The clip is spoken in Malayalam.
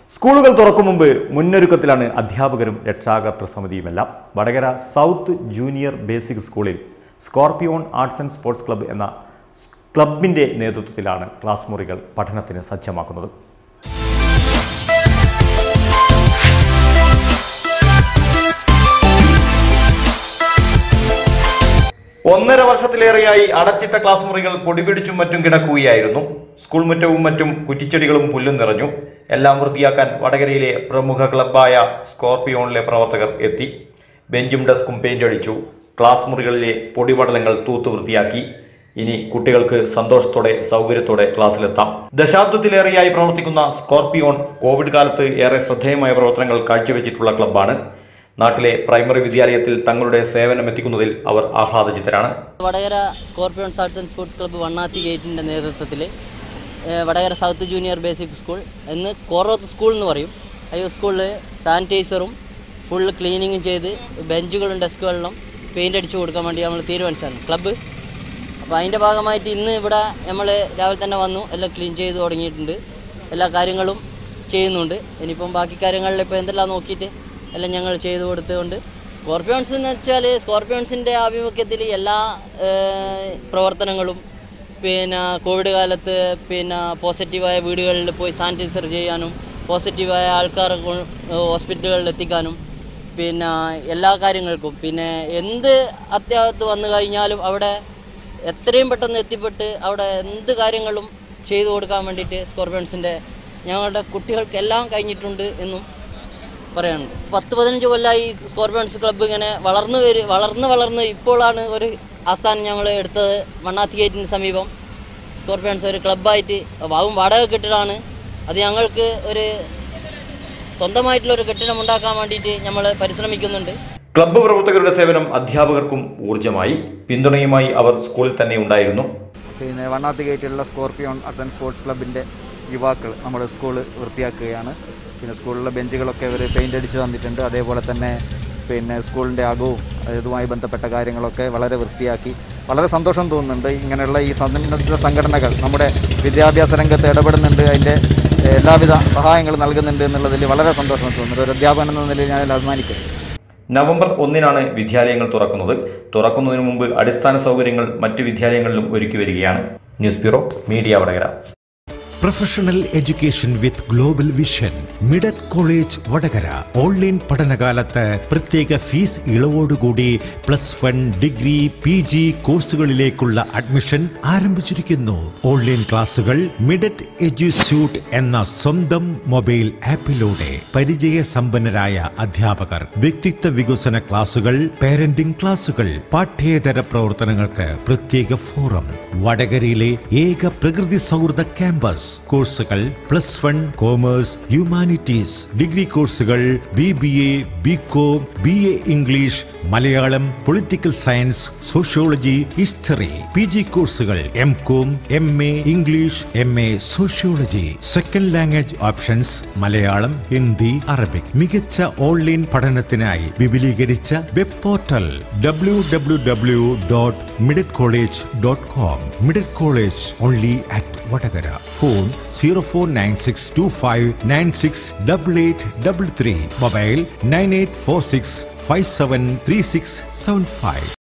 സ്കൂളുകൾ തുറക്കും മുമ്പ് മുന്നൊരുക്കത്തിലാണ് അധ്യാപകരും രക്ഷാകർതൃ സമിതിയുമെല്ലാം വടകര സൗത്ത് ജൂനിയർ ബേസിക് സ്കൂളിൽ scorpion arts and sports club എന്ന ക്ലബിൻ്റെ നേതൃത്വത്തിലാണ് ക്ലാസ് മുറികൾ പഠനത്തിന് സജ്ജമാക്കുന്നത് ഒന്നര വർഷത്തിലേറെയായി അടച്ചിട്ട ക്ലാസ് മുറികൾ പൊടിപിടിച്ചും മറ്റും കിടക്കുകയായിരുന്നു സ്കൂൾ മുറ്റവും മറ്റും കുറ്റിച്ചെടികളും പുല്ലും നിറഞ്ഞു എല്ലാം വൃത്തിയാക്കാൻ വടകരയിലെ പ്രമുഖ ക്ലബ്ബായ സ്കോർപിയോണിലെ പ്രവർത്തകർ എത്തി ബെഞ്ചും ഡെസ്കും പെയിന്റ് അടിച്ചു ക്ലാസ് മുറികളിലെ പൊടിപടലങ്ങൾ തൂത്തു വൃത്തിയാക്കി ഇനി കുട്ടികൾക്ക് സന്തോഷത്തോടെ സൗകര്യത്തോടെ ക്ലാസ്സിലെത്താം ദശാബ്ദത്തിലേറെയായി പ്രവർത്തിക്കുന്ന സ്കോർപിയോൺ കോവിഡ് കാലത്ത് ഏറെ ശ്രദ്ധേയമായ പ്രവർത്തനങ്ങൾ കാഴ്ചവെച്ചിട്ടുള്ള ക്ലബ്ബാണ് നാട്ടിലെ പ്രൈമറി വിദ്യാലയത്തിൽ തങ്ങളുടെ സേവനം എത്തിക്കുന്നതിൽ അവർ ആഹ്ലാദചിത്തരാണ് Vadakara scorpions arts and sports club Vannathi ഗേറ്റിൻ്റെ നേതൃത്വത്തിൽ Vadakara south junior basic school എന്ന് കോറോത്ത് സ്കൂൾ എന്ന് പറയും ഈ സ്കൂളിൽ സാനിറ്റൈസറും ഫുള്ള് ക്ലീനിങ്ങും ചെയ്ത് ബെഞ്ചുകളും ഡെസ്കുകളിലും പെയിൻ്റ് അടിച്ച് കൊടുക്കാൻ വേണ്ടി നമ്മൾ തീരുമാനിച്ചാണ് ക്ലബ്ബ് അപ്പോൾ അതിൻ്റെ ഭാഗമായിട്ട് ഇന്ന് ഇവിടെ നമ്മൾ രാവിലെ തന്നെ വന്നു എല്ലാം ക്ലീൻ ചെയ്ത് തുടങ്ങിയിട്ടുണ്ട് എല്ലാ കാര്യങ്ങളും ചെയ്യുന്നുണ്ട് ഇനിയിപ്പം ബാക്കി കാര്യങ്ങളിൽ ഇപ്പോൾ എന്തെല്ലാം നോക്കിയിട്ട് എല്ലാം ഞങ്ങൾ ചെയ്തു കൊടുത്തുകൊണ്ട് സ്കോർപ്പിയോൺസ് എന്ന് വെച്ചാൽ സ്കോർപ്പിയോൺസിൻ്റെ ആഭിമുഖ്യത്തിൽ എല്ലാ ഏഹ്, പ്രവർത്തനങ്ങളും പിന്നെ കോവിഡ് കാലത്ത് പിന്നെ പോസിറ്റീവായ വീടുകളിൽ പോയി സാനിറ്റൈസർ ചെയ്യാനും പോസിറ്റീവായ ആൾക്കാരെ കൊ- ഹോസ്പിറ്റലുകളിൽ എത്തിക്കാനും പിന്നെ എല്ലാ കാര്യങ്ങൾക്കും പിന്നെ എന്ത് അത്യാഹത്ത് വന്നു കഴിഞ്ഞാലും അവിടെ എത്രയും പെട്ടെന്ന് എത്തിപ്പെട്ട് അവിടെ എന്ത് കാര്യങ്ങളും ചെയ്തു കൊടുക്കാൻ വേണ്ടിയിട്ട് സ്കോർപ്പിയൻസിൻ്റെ ഞങ്ങളുടെ കുട്ടികൾക്ക് എല്ലാം കഴിഞ്ഞിട്ടുണ്ട് എന്നും പറയാനുണ്ട് പത്ത് പതിനഞ്ച് കൊല്ലമായി സ്കോർപ്പിയൻസ് ക്ലബ്ബ് ഇങ്ങനെ വളർന്നു വരു വളർന്ന് വളർന്ന് ഇപ്പോഴാണ് ഒരു ആസ്ഥാനം ഞങ്ങൾ എടുത്തത് മണ്ണാത്തി ഗേറ്റിന് സമീപം സ്കോർപ്പിയൻസ് ഒരു ക്ലബ്ബായിട്ട് അതും വാടക കെട്ടിടമാണ് അത് ഞങ്ങൾക്ക് ഒരു സ്വന്തമായിട്ടുള്ള ഒരു കെട്ടിടം ഉണ്ടാക്കാൻ വേണ്ടിയിട്ട് നമ്മൾ പരിശ്രമിക്കുന്നുണ്ട് ക്ലബ്ബ് പ്രവർത്തകരുടെ സേവനം അധ്യാപകർക്കും ഊർജ്ജമായി പിന്തുണയുമായി അവർ സ്കൂളിൽ തന്നെ ഉണ്ടായിരുന്നു പിന്നെ വണ്ണാത്തി ഗേറ്റിലുള്ള സ്കോർപ്പിയോൺ ആർട്സ് ആൻഡ് സ്പോർട്സ് ക്ലബിൻ്റെ യുവാക്കൾ നമ്മുടെ സ്കൂൾ വൃത്തിയാക്കുകയാണ് പിന്നെ സ്കൂളിലെ ബെഞ്ചുകളൊക്കെ അവർ പെയിൻ്റ് അടിച്ച് തന്നിട്ടുണ്ട് അതേപോലെ തന്നെ പിന്നെ സ്കൂളിൻ്റെ അകവും ഇതുമായി ബന്ധപ്പെട്ട കാര്യങ്ങളൊക്കെ വളരെ വൃത്തിയാക്കി വളരെ സന്തോഷം തോന്നുന്നുണ്ട് ഇങ്ങനെയുള്ള ഈ സന്നദ്ധ സംഘടനകൾ നമ്മുടെ വിദ്യാഭ്യാസ രംഗത്ത് ഇടപെടുന്നുണ്ട് അതിൻ്റെ എല്ലാവിധ സഹായങ്ങളും നൽകുന്നുണ്ട് എന്നുള്ളതിൽ വളരെ സന്തോഷം തോന്നുന്നുണ്ട് ഒരു അധ്യാപകൻ എന്ന നിലയിൽ ഞാൻ അതിൽ അഭിമാനിക്കുന്നു നവംബർ ഒന്നിനാണ് വിദ്യാലയങ്ങൾ തുറക്കുന്നത് തുറക്കുന്നതിന് മുമ്പ് അടിസ്ഥാന സൗകര്യങ്ങൾ മറ്റ് വിദ്യാലയങ്ങളിലും ഒരുക്കി വരികയാണ് news bureau media Vadakara professional education with global vision Midet college Vadakara online പഠനകാലത്ത് പ്രത്യേക ഫീസ് ഇളവോടുകൂടി plus one degree P G കോഴ്സുകളിലേക്കുള്ള അഡ്മിഷൻ ആരംഭിച്ചിരിക്കുന്നു ഓൺലൈൻ ക്ലാസുകൾ മിഡറ്റ് എഡ്യൂസ്യൂട്ട് എന്ന സ്വന്തം മൊബൈൽ ആപ്പിലൂടെ പരിചയസമ്പന്നരായ അധ്യാപകർ വ്യക്തിത്വ വികസന ക്ലാസുകൾ പാരന്റിംഗ് ക്ലാസുകൾ പാഠ്യേതര പ്രവർത്തനങ്ങൾക്ക് പ്രത്യേക ഫോറം വടകരയിലെ ഏക പ്രകൃതി സൗഹൃദ ക്യാമ്പസ് കോഴ്സുകൾ plus one commerce humanities degree കോഴ്സുകൾ B B A B com B A English Malayalam political science sociology history P G കോഴ്സുകൾ M com M A English M A sociology second language options Malayalam Hindi Arabic മികച്ച ഓൺലൈൻ പഠനത്തിനായി വിപുലീകരിച്ച web portal W W W dot Midet college dot com Midet college only at Vadakara phone zero four nine six two five nine six double eight double three mobile nine eight four six five seven three six seven five